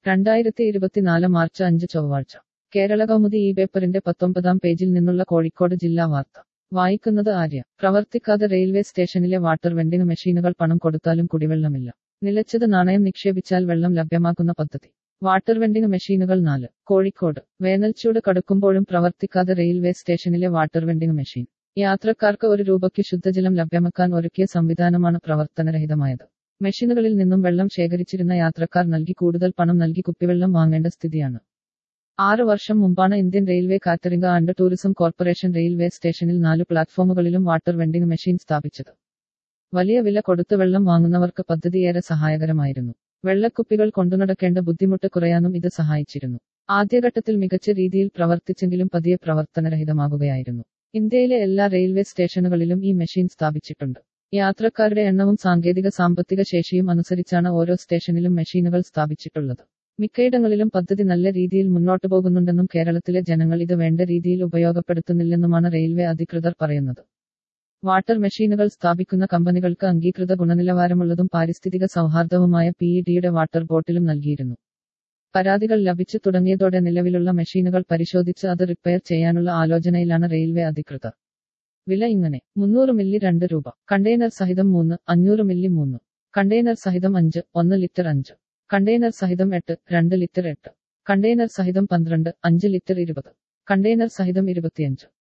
രണ്ടായിരത്തി ഇരുപത്തിനാല് മാർച്ച് അഞ്ച് ചൊവ്വാഴ്ച കേരള കൗമുദി ഈ പേപ്പറിന്റെ പത്തൊമ്പതാം പേജിൽ നിന്നുള്ള കോഴിക്കോട് ജില്ലാ വാർത്ത വായിക്കുന്നത് ആര്യ പ്രവർത്തിക്കാതെ റെയിൽവേ സ്റ്റേഷനിലെ വാട്ടർ വെൻഡിംഗ് മെഷീനുകൾ പണം കൊടുത്താലും കുടിവെള്ളമില്ല നിലച്ചത് നാണയം നിക്ഷേപിച്ചാൽ വെള്ളം ലഭ്യമാക്കുന്ന പദ്ധതി വാട്ടർ വെൻഡിംഗ് മെഷീനുകൾ നാല് കോഴിക്കോട് വേനൽച്ചൂട് കടുക്കുമ്പോഴും പ്രവർത്തിക്കാതെ റെയിൽവേ സ്റ്റേഷനിലെ വാട്ടർ വെൻഡിംഗ് മെഷീൻ യാത്രക്കാർക്ക് ഒരു രൂപയ്ക്ക് ശുദ്ധജലം ലഭ്യമാക്കാൻ ഒരുക്കിയ സംവിധാനമാണ് പ്രവർത്തനരഹിതമായത് മെഷീനുകളിൽ നിന്നും വെള്ളം ശേഖരിച്ചിരുന്ന യാത്രക്കാർ നൽകി കൂടുതൽ പണം നൽകി കുപ്പിവെള്ളം വാങ്ങേണ്ട സ്ഥിതിയാണ് ആറ് വർഷം മുമ്പാണ് Indian railway catering and tourism corporation railway സ്റ്റേഷനിൽ നാല് പ്ലാറ്റ്ഫോമുകളിലും വാട്ടർ വെൻഡിംഗ് മെഷീൻ സ്ഥാപിച്ചത് വലിയ വില കൊടുത്ത് വെള്ളം വാങ്ങുന്നവർക്ക് പദ്ധതി ഏറെ സഹായകരമായിരുന്നു വെള്ളക്കുപ്പികൾ കൊണ്ടുനടക്കേണ്ട ബുദ്ധിമുട്ട് കുറയാനും ഇത് സഹായിച്ചിരുന്നു ആദ്യഘട്ടത്തിൽ മികച്ച രീതിയിൽ പ്രവർത്തിച്ചെങ്കിലും പതിയെ പ്രവർത്തനരഹിതമാകുകയായിരുന്നു ഇന്ത്യയിലെ എല്ലാ റെയിൽവേ സ്റ്റേഷനുകളിലും ഈ മെഷീൻ സ്ഥാപിച്ചിട്ടുണ്ട് യാത്രക്കാരുടെ എണ്ണവും സാങ്കേതിക സാമ്പത്തിക ശേഷിയും അനുസരിച്ചാണ് ഓരോ സ്റ്റേഷനിലും മെഷീനുകൾ സ്ഥാപിച്ചിട്ടുള്ളത് മിക്കയിടങ്ങളിലും പദ്ധതി നല്ല രീതിയിൽ മുന്നോട്ടു പോകുന്നുണ്ടെന്നും കേരളത്തിലെ ജനങ്ങൾ ഇത് വേണ്ട രീതിയിൽ ഉപയോഗപ്പെടുത്തുന്നില്ലെന്നുമാണ് റെയിൽവേ അധികൃതർ പറയുന്നത് വാട്ടർ മെഷീനുകൾ സ്ഥാപിക്കുന്ന കമ്പനികൾക്ക് അംഗീകൃത ഗുണനിലവാരമുള്ളതും പാരിസ്ഥിതിക സൗഹാർദ്ദവുമായ പി ഇ ഡിയുടെ വാട്ടർ ബോട്ടിലും നൽകിയിരുന്നു പരാതികൾ ലഭിച്ചു തുടങ്ങിയതോടെ നിലവിലുള്ള മെഷീനുകൾ പരിശോധിച്ച് അത് റിപ്പയർ ചെയ്യാനുള്ള ആലോചനയിലാണ് റെയിൽവേ അധികൃതർ വില ഇങ്ങനെ മുന്നൂറ് മില്ലി രണ്ട് രൂപ കണ്ടെയ്നർ സഹിതം മൂന്ന് അഞ്ഞൂറ് മില്ലി മൂന്ന് കണ്ടെയ്നർ സഹിതം അഞ്ച് ഒന്ന് ലിറ്റർ അഞ്ച് കണ്ടെയ്നർ സഹിതം എട്ട് രണ്ട് ലിറ്റർ എട്ട് കണ്ടെയ്നർ സഹിതം പന്ത്രണ്ട് അഞ്ച് ലിറ്റർ ഇരുപത് കണ്ടെയ്നർ സഹിതം ഇരുപത്തിയഞ്ച്